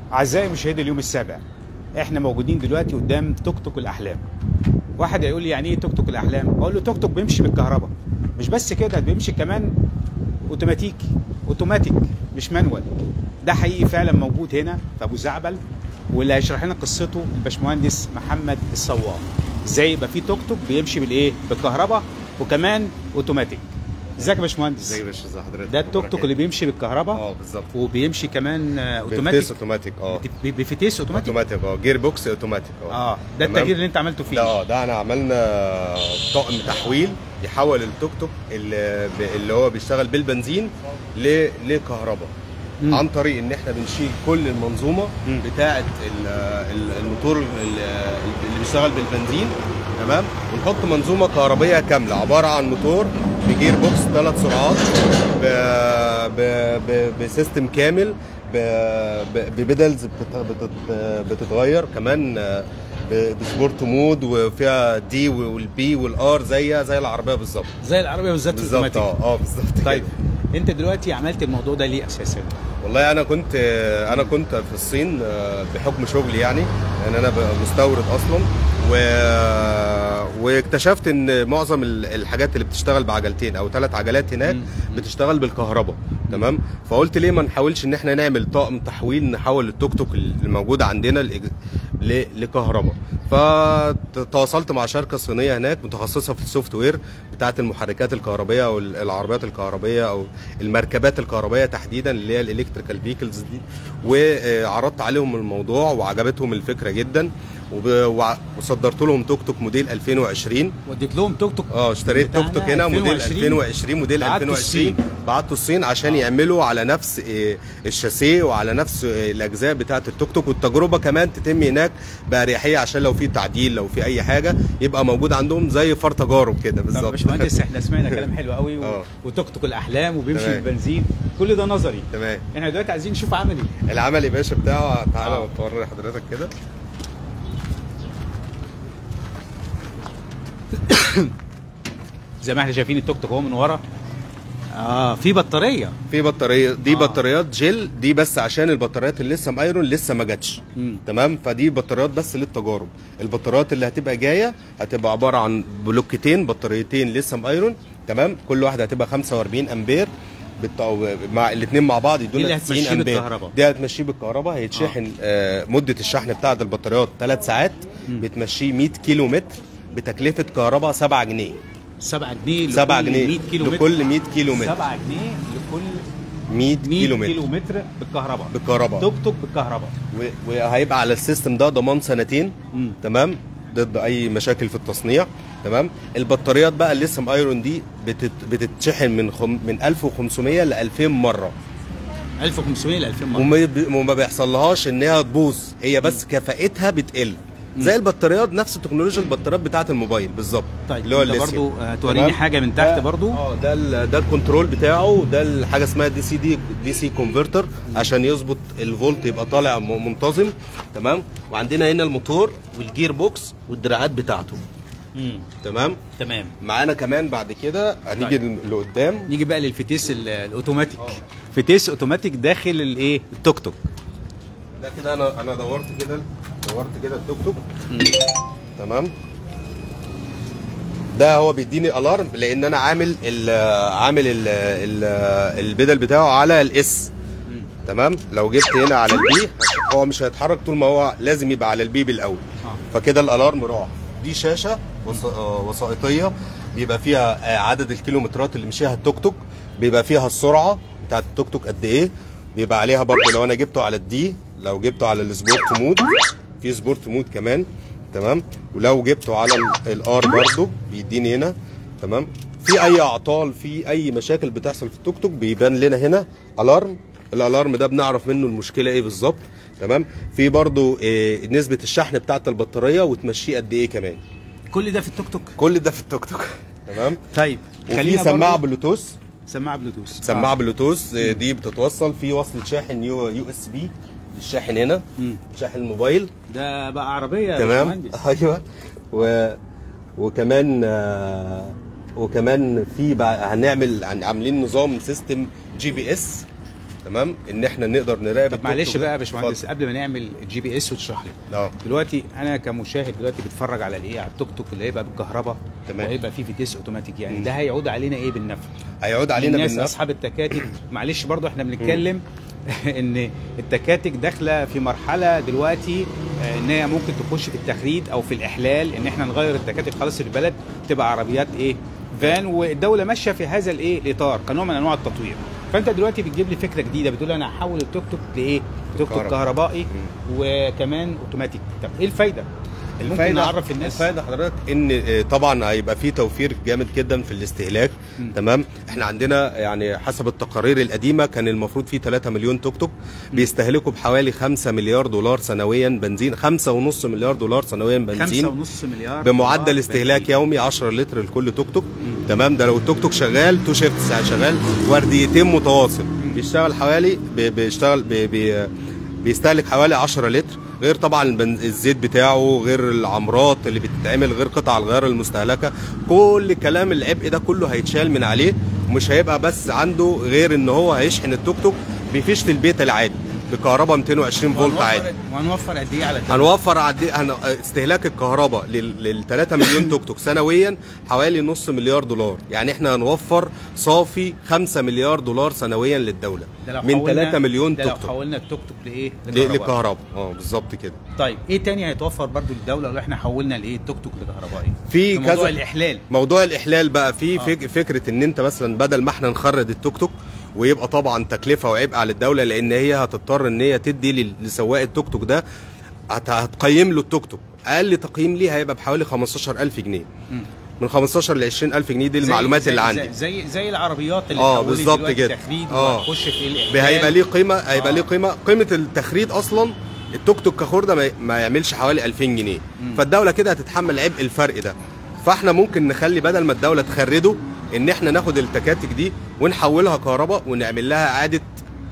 أعزائي مشاهدي اليوم السابع احنا موجودين دلوقتي قدام توك توك الأحلام واحد هيقول لي يعني ايه توك توك الأحلام أقول له توك توك بيمشي بالكهرباء مش بس كده ده بيمشي كمان اوتوماتيكي اوتوماتيك مش مانوال ده حقيقي فعلا موجود هنا في ابو زعبل واللي هيشرح لنا قصته الباشمهندس محمد الصواب ازاي يبقى في توك توك بيمشي بالايه بالكهرباء وكمان اوتوماتيك ازيك يا باشمهندس ازاي يا باشا ازي حضرتك ده التوك توك اللي بيمشي بالكهرباء اه بالظبط وبيمشي كمان آه، اوتوماتيك اوتوماتيك اوتوماتيك اه بت- بفتيس اوتوماتيك اوتوماتيك اه جير بوكس اوتوماتيك اه ده تمام؟ التغيير اللي انت عملته فيه ده اه ده انا عملنا طقم تحويل يحول التوك توك اللي, ب- اللي هو بيشتغل بالبنزين ل- لكهرباء مم. عن طريق ان احنا بنشيل كل المنظومه مم. بتاعه ال- ال- الموتور ال- اللي بيشتغل بالبنزين تمام ونحط منظومه كهربيه كامله عباره عن موتور بجير بوكس ثلاث سرعات ب- ب- ب- بسيستم كامل ب- ب- ببدلز بتت- بتت- بتتغير كمان آه، ب- بسبورت مود وفيها دي والبي والار زي زي العربيه بالظبط زي العربيه بالذات بالظبط اوتوماتيك اه اه بالظبط طيب كده. انت دلوقتي عملت الموضوع ده ليه اساسا؟ والله انا كنت انا كنت في الصين آه، بحكم شغلي يعني لان انا ب- مستورد اصلا و... واكتشفت ان معظم ال- الحاجات اللي بتشتغل بعجلتين او ثلاث عجلات هناك مم. بتشتغل بالكهرباء تمام فقلت ليه ما نحاولش ان احنا نعمل طاقم تحويل نحول التوك توك الموجود عندنا لإج- ل- لكهرباء فتواصلت مع شركه صينيه هناك متخصصه في السوفت وير بتاعه المحركات الكهربائيه او ال- العربيات الكهربائيه او المركبات الكهربائيه تحديدا اللي هي الالكتريكال فيكلز دي وعرضت عليهم الموضوع وعجبتهم الفكره جدا وب- وع- وصدرت لهم توك توك موديل 2020 وديت لهم توك توك اه اشتريت توك توك هنا موديل 2020 2020 موديل بعته 2020 الصين. بعته الصين عشان آه. يعملوا على نفس آه، الشاسيه وعلى نفس آه، الاجزاء بتاعه التوك توك والتجربه كمان تتم هناك باريحيه عشان لو في تعديل لو في اي حاجه يبقى موجود عندهم زي فار تجارب كده طب يا بالظبط باشمهندس احنا سمعنا كلام حلو قوي و... آه. وتوك توك الاحلام وبيمشي تمام. بالبنزين كل ده نظري تمام احنا دلوقتي عايزين نشوف عملي العمل يا باشا بتاعه تعالى آه. اوري حضرتك كده زي ما احنا شايفين التوك توك اهو من ورا اه في بطاريه في بطاريه دي آه. آه. بطاريات جل دي بس عشان البطاريات اللي لسه مايرون لسه ما جاتش مم. تمام فدي بطاريات بس للتجارب البطاريات اللي هتبقى جايه هتبقى عباره عن بلوكتين بطاريتين لسه مايرون تمام كل واحده هتبقى 45 امبير بالت- مع الاثنين مع بعض دي اللي يدونا هتمشيه 90 امبير بالكهرباء. دي هتمشيه بالكهرباء هيتشحن آه. مده الشحن بتاعه البطاريات 3 ساعات بتمشيه 100 كيلو متر بتكلفه كهرباء 7 جنيه 7 جنيه لكل 7 جنيه 100 كيلو متر لكل 100 كيلو متر 7 جنيه لكل 100 100 كيلو متر كيلو متر بالكهرباء بالكهرباء توك توك بالكهرباء و- وهيبقى على السيستم ده ضمان سنتين مم. تمام ضد اي مشاكل في التصنيع تمام البطاريات بقى الليثيوم ايرون دي بتت... بتتشحن من خم... من 1500 ل 2000 مره 1500 ل 2000 مره وما, ب... وما بيحصلهاش ان هي تبوظ هي بس كفاءتها بتقل زي البطاريات نفس تكنولوجيا البطاريات بتاعه الموبايل بالظبط طيب اللي هو انت الليثيوم. برضو هتوريني تمام؟ حاجه من تحت ده- برضو اه ده ال- ده الكنترول بتاعه ده ال- حاجه اسمها دي سي دي دي سي كونفرتر عشان يظبط الفولت يبقى طالع م- منتظم تمام وعندنا هنا الموتور والجير بوكس والدراعات بتاعته مم. تمام تمام معانا كمان بعد كده هنيجي طيب. لقدام نيجي بقى للفتيس ال- الاوتوماتيك فتيس اوتوماتيك داخل الايه التوك توك ده كده انا انا دورت كده دورت كده التوك توك تمام ده هو بيديني الارم لان انا عامل ال عامل ال ال البدل بتاعه على الاس تمام لو جبت هنا على البي هو مش هيتحرك طول ما هو لازم يبقى على البي بالاول آه. فكده الالارم راح دي شاشه وث- آه، وثائقيه بيبقى فيها آه، عدد الكيلومترات اللي مشيها التوك توك بيبقى فيها السرعه بتاعت التوك توك قد ايه بيبقى عليها برضه لو انا جبته على الدي لو جبته على السبورت مود في سبورت مود كمان تمام ولو جبته على الار برضه بيديني هنا تمام في اي اعطال في اي مشاكل بتحصل في التوك توك بيبان لنا هنا الارم الالارم ده بنعرف منه المشكله ايه بالظبط تمام في برضو إيه نسبه الشحن بتاعه البطاريه وتمشيه قد ايه كمان كل ده في التوك توك كل ده في التوك توك تمام طيب وفي خلينا سماعه برضو- بلوتوث سماعه بلوتوث سماعه آه. بلوتوث آه، دي بتتوصل في وصله شاحن يو يو اس بي الشاحن هنا مم. شاحن الموبايل ده بقى عربيه يا تمام باشمهندس. ايوه و... وكمان آه، وكمان في بقى هنعمل هن- عاملين نظام سيستم جي بي اس تمام ان احنا نقدر نراقب طب معلش التوك توك بقى ده. يا باشمهندس قبل ما نعمل الجي بي اس وتشرح لي اتفضل. اه دلوقتي انا كمشاهد دلوقتي بتفرج على الايه على التوك توك اللي هيبقى بالكهرباء تمام. وهيبقى فيه فيتيس اوتوماتيك يعني مم. ده هيعود علينا ايه بالنفع هيعود علينا الناس بالنفع اصحاب التكاتك معلش برضو احنا بنتكلم ان التكاتك داخله في مرحله دلوقتي آه، ان هي ممكن تخش في التخريد او في الاحلال ان احنا نغير التكاتك خلاص في البلد تبقى عربيات ايه فان والدوله ماشيه في هذا الايه الاطار كنوع من انواع التطوير فانت دلوقتي بتجيب لي فكره جديده بتقول انا هحول التوك توك لايه توك توك كهرباء. كهربائي وكمان اوتوماتيك طب ايه الفايده ممكن نعرف الناس الفايده حضرتك ان آه، طبعا هيبقى في توفير جامد جدا في الاستهلاك مم. تمام احنا عندنا يعني حسب التقارير القديمه كان المفروض في 3 مليون توك توك بيستهلكوا بحوالي 5 مليار دولار سنويا بنزين 5.5 مليار دولار سنويا بنزين 5.5 مليار بمعدل دولار استهلاك بنزين. يومي 10 لتر لكل توك توك تمام ده لو التوك توك شغال تو شيفتس يعني شغال ورديتين متواصل بيشتغل حوالي بي- بيشتغل بي بي بيستهلك حوالي 10 لتر غير طبعا البنز- الزيت بتاعه غير العمرات اللي بتتعمل غير قطع الغيار المستهلكه كل كلام العبء ده كله هيتشال من عليه ومش هيبقى بس عنده غير ان هو هيشحن التوك توك بفيشه البيت العادي بكهرباء 220 فولت عادي وهنوفر- وهنوفر قد ايه على الدولة؟ هنوفر عد... هن... استهلاك الكهرباء لل... لل 3 مليون توك توك سنويا حوالي نص مليار دولار يعني احنا هنوفر صافي 5 مليار دولار سنويا للدوله ده لو من حولنا- 3 مليون ده توك لو توك حولنا التوك توك لايه؟ ل- لكهرباء. للكهرباء اه بالظبط كده طيب ايه تاني هيتوفر برضو للدوله لو احنا حولنا الايه التوك توك لكهربائي؟ في موضوع كذا الاحلال موضوع الاحلال بقى في آه. فك... فكره ان انت مثلا بدل ما احنا نخرج التوك توك ويبقى طبعا تكلفه وعبء على الدوله لان هي هتضطر ان هي تدي لل- لسواق التوك توك ده هت... هتقيم له التوك توك اقل تقييم ليه هيبقى بحوالي 15000 جنيه مم. من 15 ل 20000 جنيه دي زي- المعلومات زي اللي زي عندي زي زي العربيات اللي آه، اتحولت بالظبط دلوقتي كده. تخريج آه. وهتخش في الاحلال هيبقى ليه قيمه هيبقى آه. ليه قيمه قيمه التخريج اصلا التوك توك كخرده ما- ما يعملش حوالي 2000 جنيه مم. فالدوله كده هتتحمل عبء الفرق ده فاحنا ممكن نخلي بدل ما الدوله تخرده ان احنا ناخد التكاتك دي ونحولها كهرباء ونعمل لها اعاده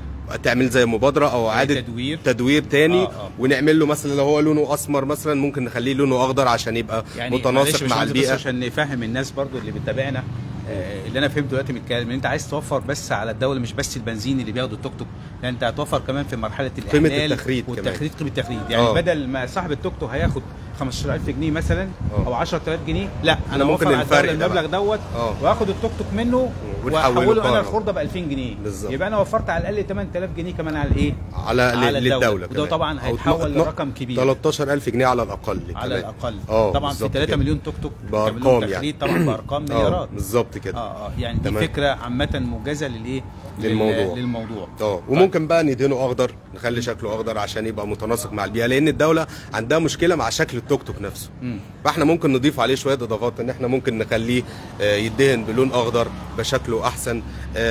تعمل زي مبادره او اعاده تدوير تدوير تاني آه، آه. ونعمل له مثلا لو هو لونه اسمر مثلا ممكن نخليه لونه اخضر عشان يبقى يعني معلش متناسق يا مع باشمهندس بس البيئه عشان نفهم الناس برضو اللي بتتابعنا آه، اللي انا فهمته دلوقتي من الكلام ان انت عايز توفر بس على الدوله مش بس البنزين اللي بياخده التوك توك لا انت هتوفر كمان في مرحله قيمة الاحلال التخريج كمان. والتخريج قيمه التخريج يعني آه. بدل ما صاحب التوك توك هياخد 15000 جنيه مثلا آه. او 10000 جنيه لا إحنا انا ممكن ممكن على الفرق الدوله ده المبلغ بقى. دوت آه. واخد التوك توك منه ونحوله واحوله انا كهرباء. الخرده ب 2000 جنيه بالظبط. يبقى انا وفرت على الاقل 8000 جنيه كمان على الايه؟ على, على للدوله الدولة. وده كمان. طبعا أو هيتحول اتن- لرقم كبير. 13000 جنيه على الاقل على كمان. الاقل اه طبعا في بالظبط 3 كده. مليون توك توك بأرقام كاملين يعني. تخريج طبعا بارقام اه مليارات بالظبط كده اه اه يعني دي تمام. فكره عامه موجزه للايه لل- للموضوع. للموضوع اه وممكن بقى ندهنه اخضر نخلي شكله اخضر عشان يبقى متناسق مع البيئه لان الدوله عندها مشكله مع شكل التوك توك نفسه مم. فاحنا ممكن نضيف عليه شويه اضافات ان احنا ممكن نخليه آه، يدهن بلون اخضر بشكله احسن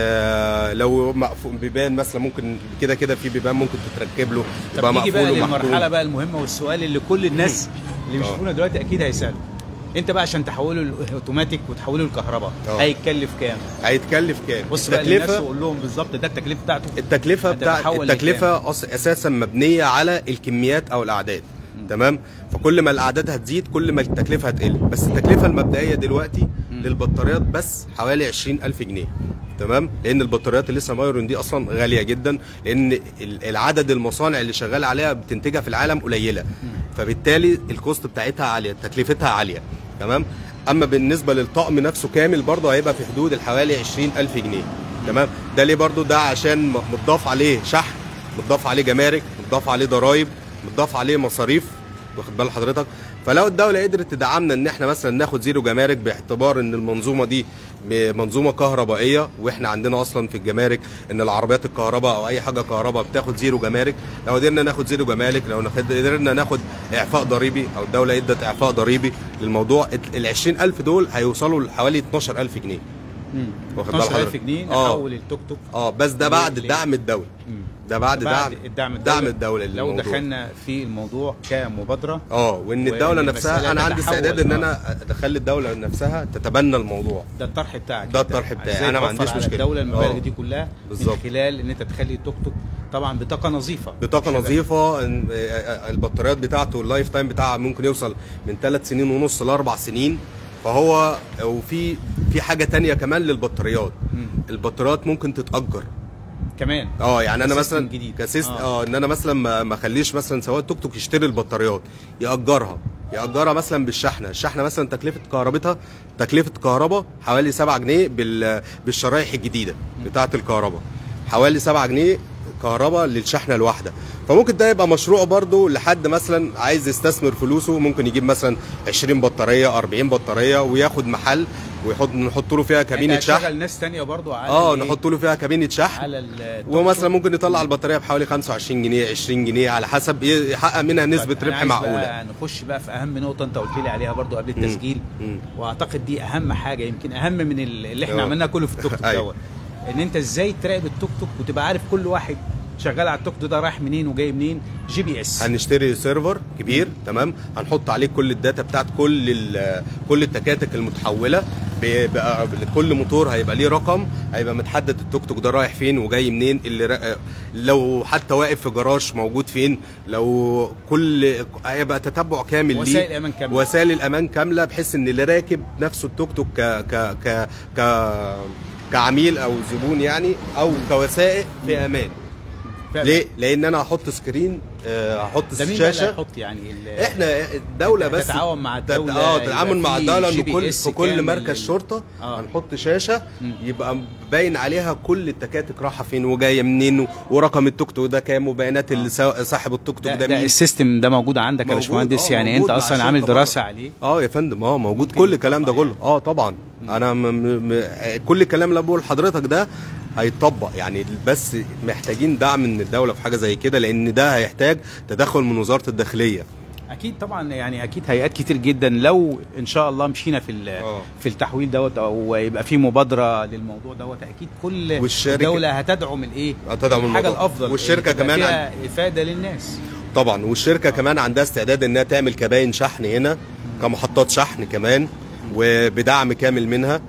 آه، لو مقفول بيبان مثلا ممكن كده كده في بيبان ممكن تتركب له يبقى طب نيجي مقفول بقى ومحكوم للمرحله بقى المهمه والسؤال اللي كل الناس اللي بيشوفونا دلوقتي اكيد هيسالوا انت بقى عشان تحوله الاوتوماتيك وتحوله للكهرباء اه. هيتكلف كام؟ هيتكلف كام بص بقى للناس التكلفه وقول لهم بالظبط ده التكلفه بتاعته التكلفه بتاع هتتحول التكلفه أص... اساسا مبنيه على الكميات او الاعداد تمام فكل ما الاعداد هتزيد كل ما التكلفه هتقل بس التكلفه المبدئيه دلوقتي مم. للبطاريات بس حوالي 20000 جنيه تمام لان البطاريات اللي لسه ايرون دي اصلا غاليه جدا لان ال- العدد المصانع اللي شغال عليها بتنتجها في العالم قليله فبالتالي الكوست بتاعتها عاليه تكلفتها عاليه تمام اما بالنسبه للطقم نفسه كامل برضه هيبقى في حدود الحوالي 20000 جنيه تمام ده ليه برضه ده عشان م- متضاف عليه شحن متضاف عليه جمارك متضاف عليه ضرايب متضاف عليه مصاريف واخد بال حضرتك فلو الدوله قدرت تدعمنا ان احنا مثلا ناخد زيرو جمارك باعتبار ان المنظومه دي م- منظومه كهربائيه واحنا عندنا اصلا في الجمارك ان العربيات الكهرباء او اي حاجه كهرباء بتاخد زيرو جمارك لو قدرنا ناخد زيرو جمارك لو ناخد- قدرنا ناخد اعفاء ضريبي او الدوله ادت اعفاء ضريبي للموضوع ال 20000 دول هيوصلوا لحوالي 12000 جنيه مم. واخد بال 12000 حضرتك؟ جنيه آه. نحول التوك توك اه بس ده بعد ل- الدعم الدولي مم. ده بعد, بعد دعم الدعم الدولي دعم الدولي لو للموضوع. دخلنا في الموضوع كمبادره اه وان وإن الدوله المسألة نفسها انا عندي تتحول، استعداد ان آه. انا اخلي الدوله نفسها تتبنى الموضوع ده الطرح بتاعك ده أنت الطرح بتاعي. إزاي أنا ما توفر عنديش على مشكلة. الدوله المبالغ آه. دي كلها بالظبط. من خلال ان انت تخلي التوك توك طبعا بطاقه نظيفه بطاقه شباب. نظيفه إن- آه، البطاريات بتاعته اللايف تايم بتاعها ممكن يوصل من ثلاث سنين ونص لاربع سنين فهو وفي في حاجه تانية كمان للبطاريات مم. البطاريات ممكن تتاجر كمان اه يعني انا كسيستم مثلا جديد. كسيست آه. اه ان انا مثلا ما ما اخليش مثلا سواق توك توك يشتري البطاريات ياجرها ياجرها مثلا بالشحنه الشحنه مثلا تكلفه كهربتها تكلفه كهرباء حوالي 7 جنيه بال بالشرايح الجديده بتاعه الكهرباء حوالي 7 جنيه كهرباء للشحنه الواحده فممكن ده يبقى مشروع برضو لحد مثلا عايز يستثمر فلوسه ممكن يجيب مثلا 20 بطاريه 40 بطاريه وياخد محل ويحط نحط له فيها كابينه انت شحن هتشغل ناس تانية برضو على اه الإيه؟ نحط له فيها كابينه شحن على ال- ومثلا ممكن يطلع البطاريه بحوالي 25 جنيه 20 جنيه على حسب ي- يحقق منها نسبه طيب، أنا ربح عايز معقوله بقى نخش بقى في اهم نقطه انت قلت لي عليها برضو قبل التسجيل مم. واعتقد دي اهم حاجه يمكن اهم من ال- اللي احنا آه. عملناه كله في التوك توك أيوة. دوت ان انت ازاي تراقب التوك توك وتبقى عارف كل واحد شغال على التوك توك ده رايح منين وجاي منين جي بي اس هنشتري سيرفر كبير تمام هنحط عليه كل الداتا بتاعت كل ال- كل التكاتك المتحوله ب- بقى كل موتور هيبقى ليه رقم هيبقى متحدد التوك توك ده رايح فين وجاي منين اللي را- لو حتى واقف في جراج موجود فين لو كل هيبقى تتبع كامل ليه وسائل امان كامله وسائل الامان كامله بحيث ان اللي راكب نفسه التوك توك ك ك ك ك كعميل او زبون يعني او كوسائق في امان فعلا. ليه؟ لان انا هحط سكرين آه، هحط ده مين بقى اللي شاشه هيحط يعني ال- احنا الدوله بس تتعاون مع تت- الدولة، اه يبقى تتعامل مع في الدوله جي ان بي كل إس في كل كامل مركز لل- شرطه آه. هنحط شاشه مم. يبقى باين عليها كل التكاتك رايحه فين وجايه منين ورقم التوك توك ده كام وبيانات اللي سا- صاحب التوك توك ده, ده ده مين السيستم ده موجود عندك يا موجود، باشمهندس آه، يعني انت موجود مع اصلا عامل الشركة دراسه برضه. عليه اه يا فندم اه موجود ممكن كل الكلام ده يتطبق كله اه طبعا انا م م م كل الكلام اللي بقول لحضرتك ده هيتطبق يعني بس محتاجين دعم من الدوله في حاجه زي كده لان ده هيحتاج تدخل من وزاره الداخليه اكيد طبعا يعني اكيد هيئات كتير جدا لو ان شاء الله مشينا في ال- آه. في التحويل دوت او يبقى في مبادره للموضوع دوت اكيد كل والشركة- دوله هتدعم الايه هتدعم الحاجه الموضوع. الافضل والشركة اللي تبقى كمان فيها افاده للناس طبعا والشركه كمان عندها استعداد انها تعمل كباين شحن هنا كمحطات شحن كمان وبدعم كامل منها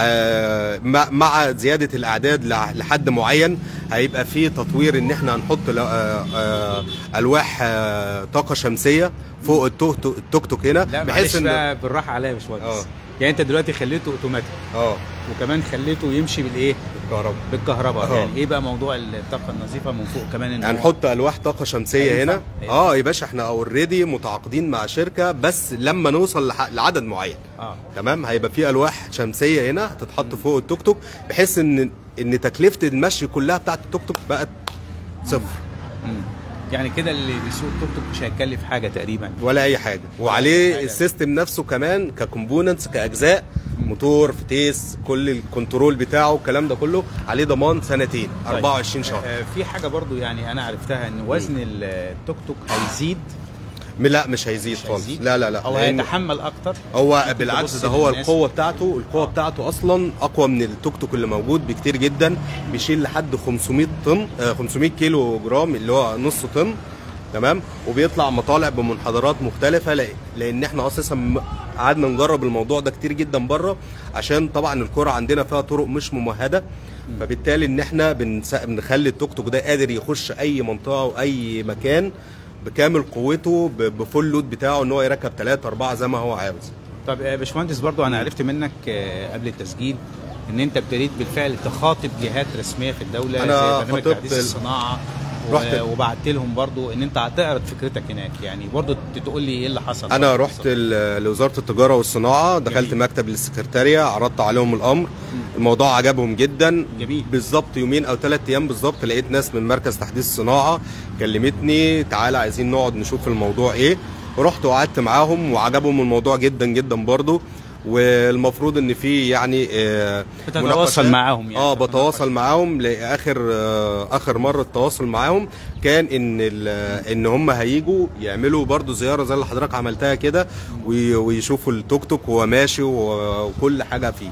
آه، مع- مع زياده الاعداد لع- لحد معين هيبقى في تطوير ان احنا هنحط ل- آه، آه، الواح آه، طاقه شمسيه فوق التوك توك- التوك توك هنا لا بحيث معلش ان بقى بالراحه عليا يا باشمهندس آه. يعني انت دلوقتي خليته اوتوماتيك اه وكمان خليته يمشي بالايه الكهرباء بالكهرباء آه. يعني ايه بقى موضوع الطاقه النظيفه من فوق كمان إن هو- هنحط الواح طاقه شمسيه هينفع؟ هنا هينفع؟ اه يا باشا احنا اوريدي متعاقدين مع شركه بس لما نوصل لح- لعدد معين اه تمام هيبقى في الواح شمسيه هنا هتتحط فوق التوك توك بحيث ان ان تكلفه المشي كلها بتاعت التوك توك بقت صفر مم. يعني كده اللي بيسوق توك توك مش هيكلف حاجه تقريبا ولا اي حاجه أي وعليه حاجة. السيستم نفسه كمان ككومبوننتس كاجزاء موتور فتيس كل الكنترول بتاعه الكلام ده كله عليه ضمان سنتين طيب. 24 شهر آه، في حاجه برضو يعني انا عرفتها ان وزن التوك توك هيزيد م- لا مش هيزيد مش خالص هيزيد؟ لا لا لا او لأن- هيتحمل اكتر هو ممكن بالعكس تبص ده هو للناس. القوه بتاعته القوه بتاعته اصلا اقوى من التوك توك اللي موجود بكتير جدا بيشيل لحد 500 طن آه، 500 كيلو جرام اللي هو نص طن تمام وبيطلع مطالع بمنحدرات مختلفه لأ- لان احنا اساسا م- قعدنا نجرب الموضوع ده كتير جدا بره عشان طبعا الكره عندنا فيها طرق مش ممهده فبالتالي ان احنا بنس- بنخلي التوك توك ده قادر يخش اي منطقه واي مكان بكامل قوته ب- بفول لود بتاعه ان هو يركب ثلاثة أربعة زي ما هو عاوز طب يا باشمهندس برضو انا عرفت منك آه، قبل التسجيل ان انت ابتديت بالفعل تخاطب جهات رسميه في الدوله أنا زي برنامج خاطبت تحديث ال- الصناعه رحت- و- وبعت لهم برضو ان انت هتعرض فكرتك هناك يعني برضو تقول لي ايه اللي حصل انا رحت ال- لوزاره التجاره والصناعه دخلت جميل. مكتب السكرتاريه عرضت عليهم الامر الموضوع عجبهم جدا جميل. بالظبط يومين او ثلاث ايام بالظبط لقيت ناس من مركز تحديث الصناعه كلمتني تعالى عايزين نقعد نشوف الموضوع ايه رحت وقعدت معاهم وعجبهم الموضوع جدا جدا برضو والمفروض ان في يعني آه، بتتواصل مناقشات. معاهم يعني اه بتواصل معاهم لاخر آه، اخر مره التواصل معاهم كان ان ال- ان هم هيجوا يعملوا برضو زياره زي اللي حضرتك عملتها كده وي- ويشوفوا التوك توك وهو ماشي و- وكل حاجه فيه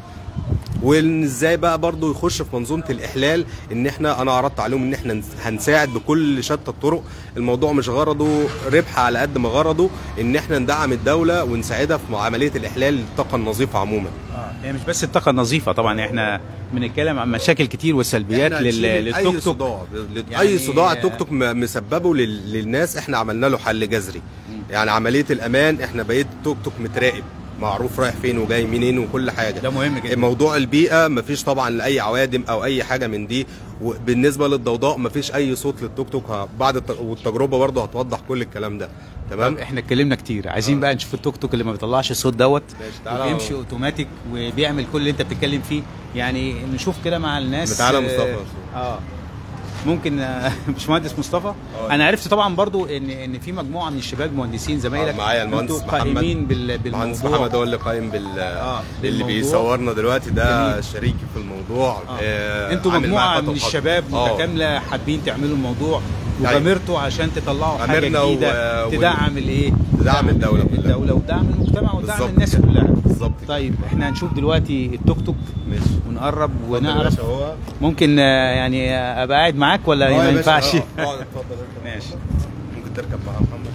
وان ازاي بقى برضو يخش في منظومه الاحلال ان احنا انا عرضت عليهم ان احنا هنساعد بكل شتى الطرق الموضوع مش غرضه ربح على قد ما غرضه ان احنا ندعم الدوله ونساعدها في عمليه الاحلال للطاقه النظيفه عموما اه هي مش بس الطاقه النظيفه طبعا احنا بنتكلم عن مشاكل كتير وسلبيات إحنا لل- هنشيل للتوك اي توك صداع يعني- اي صداع التوك توك م- مسببه لل- للناس احنا عملنا له حل جذري يعني عمليه الامان احنا بقيت التوك توك متراقب معروف رايح فين وجاي منين وكل حاجه ده مهم جدا موضوع البيئه مفيش طبعا لاي عوادم او اي حاجه من دي وبالنسبه للضوضاء مفيش اي صوت للتوك توك ه- بعد الت- والتجربه برضه هتوضح كل الكلام ده تمام طب احنا اتكلمنا كتير عايزين بقى نشوف التوك توك اللي ما بيطلعش الصوت دوت ماشي، تعالى. وبيمشي اوتوماتيك وبيعمل كل اللي انت بتتكلم فيه يعني نشوف كده مع الناس تعالى آه، مصطفى. اه ممكن آه، باشمهندس مصطفى آه. انا عرفت طبعا برضو ان ان في مجموعه من الشباب مهندسين زمايلك آه، معايا المهندس انتوا محمد. قائمين بال مهندس بالموضوع محمد هو اللي قايم بال آه، اللي بالموضوع. بيصورنا دلوقتي ده جميل. شريكي في الموضوع آه. آه، انتوا عامل مجموعه معاه من خطوة بخطوة. الشباب آه. متكامله حابين تعملوا الموضوع أيوة. وغامرتوا عشان تطلعوا حاجه غامرنا و- جديده وال- تدعم الايه تدعم الدولة كلها. الدوله وتدعم المجتمع وتدعم بالظبط الناس كده. كلها بالظبط كده. طيب احنا هنشوف دلوقتي التوك توك ماشي ونقرب اتفضل يا ونعرف باشا هو ممكن آه، يعني آه، ابقى قاعد معاك ولا آه يا ما باشا، ينفعش آه، اقعد اتفضل اركب. ماشي ممكن تركب مع محمد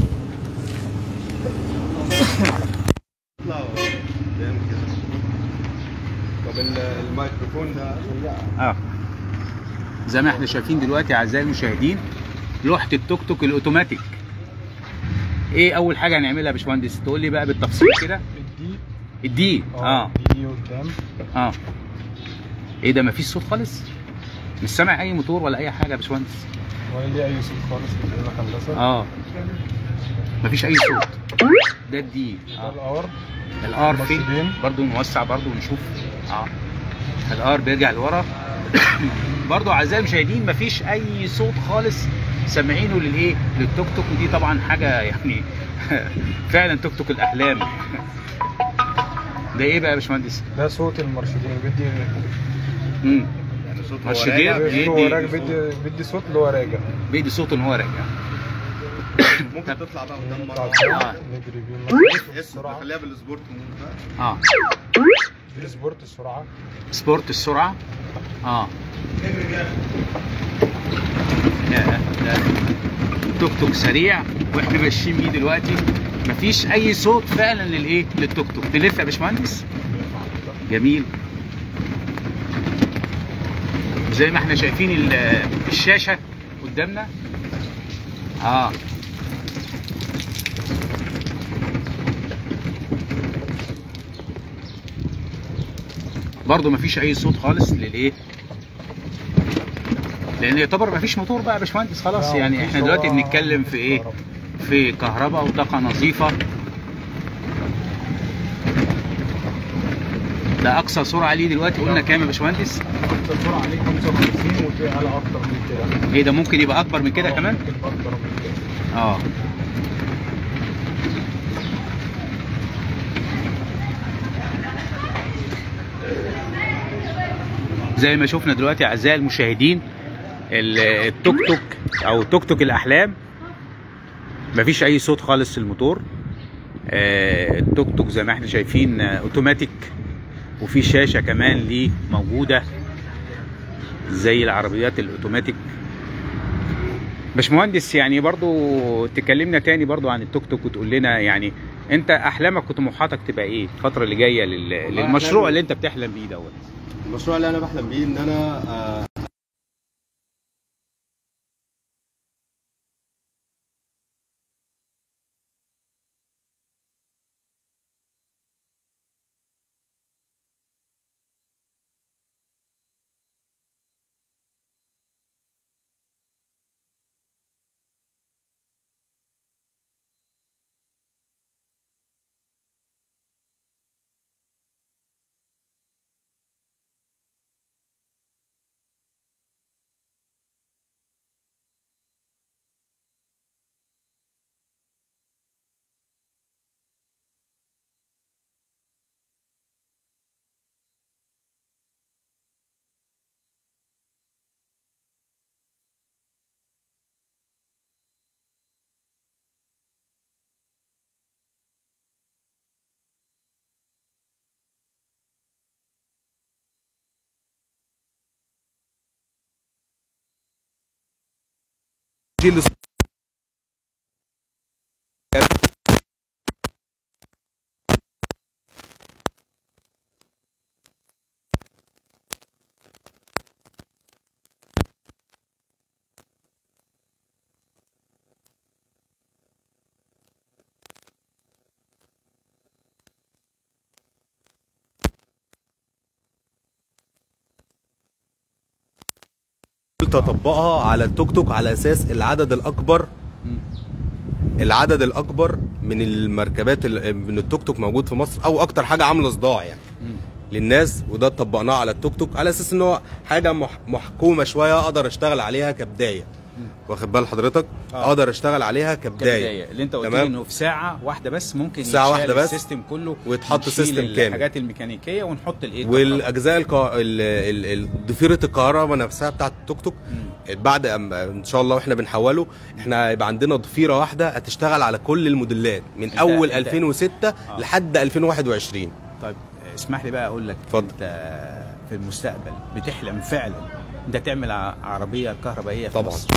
اطلع جامد كده طب ال- الميكروفون ده اه زي ما احنا شايفين دلوقتي اعزائي المشاهدين لوحه التوك توك الاوتوماتيك ايه اول حاجه هنعملها يا باشمهندس تقول لي بقى بالتفصيل كده الدي الدي اه دي قدام اه ايه ده مفيش صوت خالص مش سامع اي موتور ولا اي حاجه يا باشمهندس ولا ليه اي صوت خالص بيقول لك هندسه اه مفيش اي صوت ده الدي ده اه الار الار فين مرشدين. برضو نوسع برضو ونشوف اه الار بيرجع لورا برضو اعزائي المشاهدين مفيش اي صوت خالص سامعينه للايه للتوك توك ودي طبعا حاجه يعني فعلا توك توك الاحلام ده ايه بقى يا باشمهندس ده صوت المرشدين بيدي امم يعني صوت هو مرشدين راجع. بيدي- هو راجع بيدي بيدي صوت اللي هو راجع بيدي صوت ان هو راجع ممكن تطلع بقى قدام نطلع مره كده، آه. نجري بيه مثلا اسم السرعه خليها بالسبورت مود بقى اه دي سبورت السرعه سبورت السرعه اه لا لا توك توك سريع واحنا ماشيين بيه دلوقتي مفيش اي صوت فعلا للايه للتوك توك تلف يا باشمهندس جميل زي ما احنا شايفين ال- الشاشه قدامنا اه برضه مفيش اي صوت خالص للايه لان يعتبر مفيش موتور بقى يا باشمهندس خلاص لا، يعني مفيش، احنا دلوقتي هو بنتكلم في ايه كهرباء. في كهرباء وطاقه نظيفه ده اقصى سرعه ليه دلوقتي قلنا كام يا باشمهندس اكتر سرعه عليك 55 وفي اعلى اكتر من كده ايه ده ممكن يبقى اكبر من كده آه، كمان ممكن يبقى اكتر من كده اه زي ما شفنا دلوقتي اعزائي المشاهدين ال- التوك توك او توك توك الاحلام مفيش اي صوت خالص في الموتور آه، التوك توك زي ما احنا شايفين آه، اوتوماتيك وفي شاشه كمان ليه موجوده زي العربيات الاوتوماتيك باشمهندس يعني برضو تكلمنا تاني برضو عن التوك توك وتقول لنا يعني انت احلامك وطموحاتك تبقى ايه الفتره اللي جايه لل- للمشروع أحلامي- اللي انت بتحلم بيه دوت المشروع اللي انا بحلم بيه ان انا آه، دي اللي اطبقها على التوك توك على اساس العدد الاكبر مم. العدد الاكبر من المركبات ال- من التوك توك موجود في مصر او اكتر حاجه عامله صداع يعني مم. للناس وده طبقناه على التوك توك على اساس ان هو حاجه مح- محكومه شويه اقدر اشتغل عليها كبدايه واخد بال حضرتك آه. اقدر اشتغل عليها كبدايه, كبدايه اللي انت قلت لي تمام. انه في ساعه واحده بس ممكن ساعة يتشال واحدة بس السيستم كله ويتحط نشيل سيستم كامل. الحاجات الميكانيكيه ونحط الايه الكهرباء. والاجزاء الكا... ال... ال... ال... ضفيره الكهرباء نفسها بتاعت التوك توك بعد أم... ان شاء الله واحنا بنحوله احنا هيبقى عندنا ضفيره واحده هتشتغل على كل الموديلات من أنت- اول أنت- 2006 لحد 2021 طيب اسمح لي بقى اقول لك اتفضل. انت في المستقبل بتحلم فعلا انت تعمل ع- عربيه كهربائيه في طبعا مصر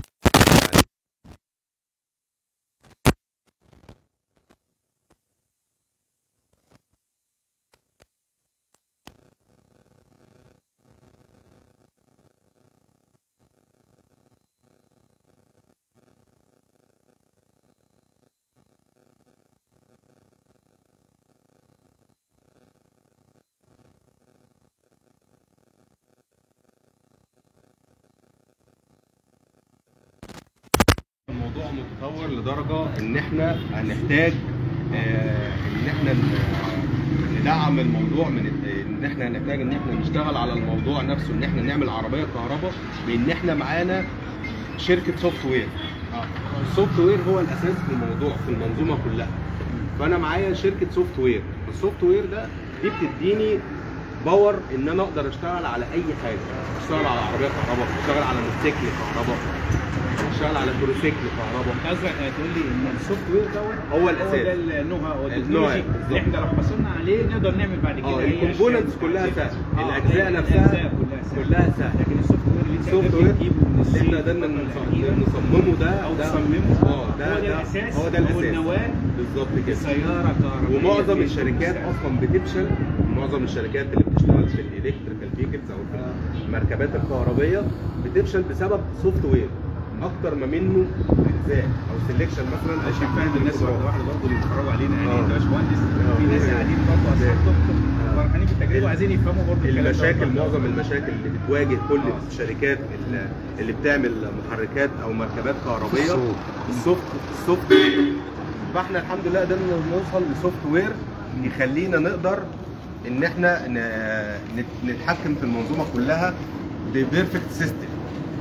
الموضوع متطور لدرجه ان احنا هنحتاج آه، ان احنا ن- ندعم الموضوع من ان احنا هنحتاج ان احنا نشتغل على الموضوع نفسه ان احنا نعمل عربيه كهرباء بان احنا معانا شركه سوفت وير السوفت وير هو الاساس في الموضوع في المنظومه كلها فانا معايا شركه سوفت وير السوفت وير ده دي بتديني باور ان انا اقدر اشتغل على اي حاجه اشتغل على عربيه كهرباء اشتغل على موتوسيكل كهرباء اشتغل على تروسيكل كهرباء انت قصدك تقول لي ان السوفت وير دوت هو الأساس. هو ده النو هاو النوع، التكنولوجي بالظبط. اللي احنا لو حصلنا عليه نقدر نعمل بعد كده اه أي الكومبوننتس أشياء. كلها سهله آه، الاجزاء نفسها الأجزاء كلها سهله كلها سهله لكن السوفت وير اللي انت السوفت قدرت وير تجيبه من اللي احنا الصين قدرنا الفترة نص- الأخيرة نصممه ده او ده- تصممه اه ده هو ده ده الاساس هو ده الاساس والنواه بالظبط كده سياره كهربائيه ومعظم في الشركات السوق. اصلا بتفشل معظم الشركات اللي بتشتغل في الالكتريكال فيكلز او في المركبات الكهربائيه بتفشل بسبب سوفت وير اكتر ما منه اجزاء او سelection مثلا او عشان فاهم الناس واحده واحده برضه اللي بيتفرجوا علينا يعني آه. انت باشمهندس آه. في ناس قاعدين برضه اصحاب دكتور آه. فرحانين بالتجربه وعايزين يفهموا برضه الكلام ده. المشاكل معظم المشاكل اللي بتواجه كل آه. الشركات اللي- اللي بتعمل محركات او مركبات كهربيه الصوت. السوفت السوفت وير فاحنا الحمد لله قدرنا نوصل لسوفت وير يخلينا نقدر ان احنا ن- نت- نتحكم في المنظومه كلها ببيرفكت سيستم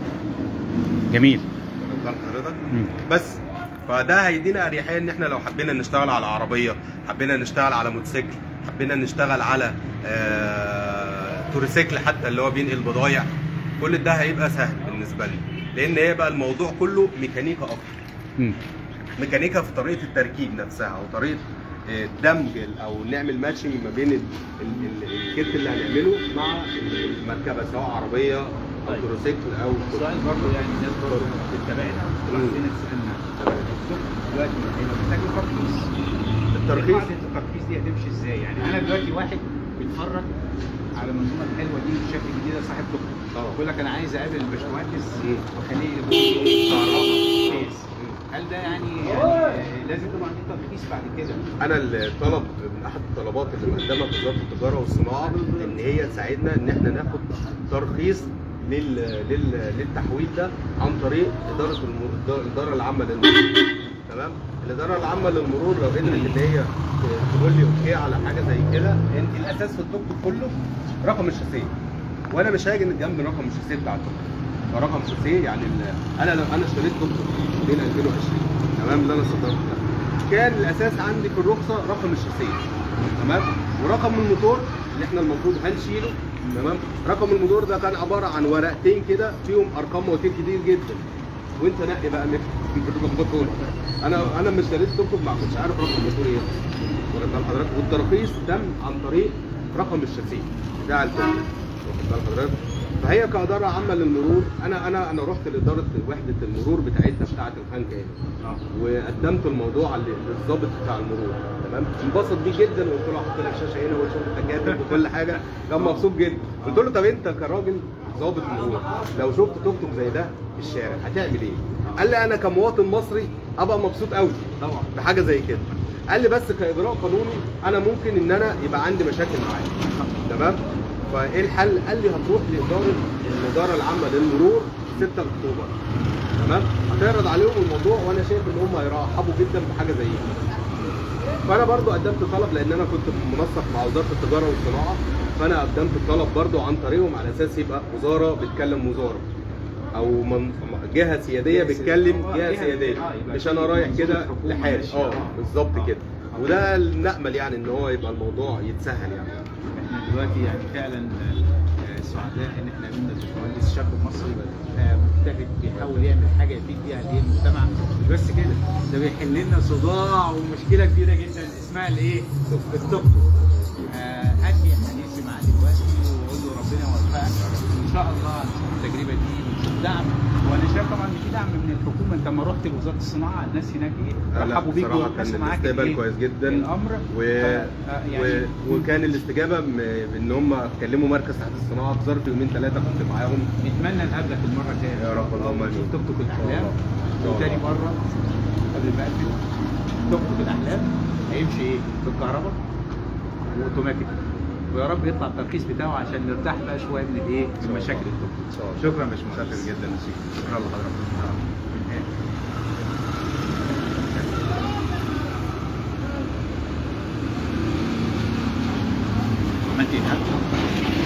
جميل حضرتك مم. بس فده هيدينا اريحيه ان احنا لو حبينا نشتغل على عربيه حبينا نشتغل على موتوسيكل حبينا نشتغل على آه... توريسيكل حتى اللي هو بينقل بضايع كل ده هيبقى سهل بالنسبه لي لان هيبقى الموضوع كله ميكانيكا اكتر مم. ميكانيكا في طريقه التركيب نفسها او طريقه آه، دمج ال- او نعمل ماتشنج ما بين ال- ال- ال- الكيت اللي هنعمله مع المركبه سواء عربيه او طيب. تروسيكل او سؤال برضه يعني الناس برضه بتتابعنا وراح فينا تسالنا دلوقتي هيبقى محتاج له ترخيص الترخيص قاعدة الترخيص دي هتمشي ازاي؟ يعني انا دلوقتي واحد بيتفرج على المنظومه الحلوه دي بشكل جديد يا صاحب دكتور اه. بيقول لك انا عايز اقابل الباشمهندس مم. واخليه يقول لي كهرباء كيس هل ده يعني, يعني لازم طبعا في ترخيص بعد كده انا الطلب من احد الطلبات اللي مقدمها في وزاره التجاره والصناعه ان هي تساعدنا ان احنا ناخد ترخيص لل... لل... للتحويل ده عن طريق اداره الم... الاداره العامه للمرور تمام الاداره العامه للمرور لو قدرت ان هي ت- تقول لي اوكي على حاجه زي كده انت الاساس في التوك توك كله رقم الشاسيه وانا مش هاجي جنب رقم الشاسيه بتاع التوك توك فرقم شاسيه يعني ال... انا لو انا اشتريت توك توك بين 2020 تمام اللي انا صدرته ده كان الاساس عندي في الرخصه رقم الشاسيه تمام ورقم الموتور اللي احنا المفروض هنشيله تمام رقم الموتور ده كان عباره عن ورقتين كده فيهم ارقام مواتير كتير جدا وانت نقي بقى من رقم الموتور انا انا لما اشتريت توك توك ما كنتش عارف رقم الموتور ايه واخد بال حضرتك والترخيص تم عن طريق رقم الشاسيه بتاع التوك توك واخد بال حضرتك فهي كاداره عامه للمرور انا انا انا رحت لاداره وحده المرور بتاعتنا بتاعت الخنكه هنا وقدمت الموضوع لل- للضابط بتاع المرور تمام انبسط بيه جدا وقلت له هحط لك شاشه هنا وشوف التكاتك وكل حاجه كان مبسوط جدا قلت له طب انت كراجل ضابط مرور لو شفت توك توك زي ده في الشارع هتعمل ايه؟ قال لي انا كمواطن مصري ابقى مبسوط قوي طبعا بحاجه زي كده قال لي بس كاجراء قانوني انا ممكن ان انا يبقى عندي مشاكل معاه تمام فايه الحل قال لي هتروح لاداره الاداره العامه للمرور 6 اكتوبر تمام هتعرض عليهم الموضوع وانا شايف ان هم هيرحبوا جدا بحاجه زي كده فانا برضو قدمت طلب لان انا كنت منسق مع وزاره التجاره والصناعه فانا قدمت الطلب برضو عن طريقهم على اساس يبقى وزاره بتكلم وزاره او من جهه سياديه بتكلم جهه سياديه مش انا رايح كده لحالي اه بالظبط كده وده نامل يعني ان هو يبقى الموضوع يتسهل يعني احنا دلوقتي يعني فعلا آه، سعداء ان احنا قابلنا الباشمهندس شاب مصري آه، مجتهد بيحاول يعمل حاجه يفيد بيها الايه المجتمع مش بس كده ده بيحل لنا صداع ومشكله كبيره جدا اسمها الايه؟ التوك توك آه، هدي حديثي مع دلوقتي واقول له ربنا يوفقك ان شاء الله التجربه دي ونشوف دعم وانا شايف طبعا ان في دعم من الحكومه انت لما رحت لوزاره الصناعه الناس هناك ايه؟ لا رحبوا بيك بصراحه وركزوا كان معاك الاستقبال الإيه؟ كويس جدا الامر و... ف- آه، يعني و... وكان الاستجابه م- بان هم كلموا مركز تحت الصناعه في ظرف يومين ثلاثه كنت معاهم نتمنى نقابلك المره الجايه يا رب، اللهم آمين. نشوف توك توك الاحلام إن شاء الله. وتاني مره قبل ما اقفل توك توك الاحلام هيمشي ايه بالكهرباء واوتوماتيك ويا رب يطلع الترخيص بتاعه عشان نرتاح بقى شويه من الايه من مشاكل التوك ان شاء الله توك شكرا يا باشمهندس شاكر جدا يا شيخ شكرا لحضرتك عملت ايه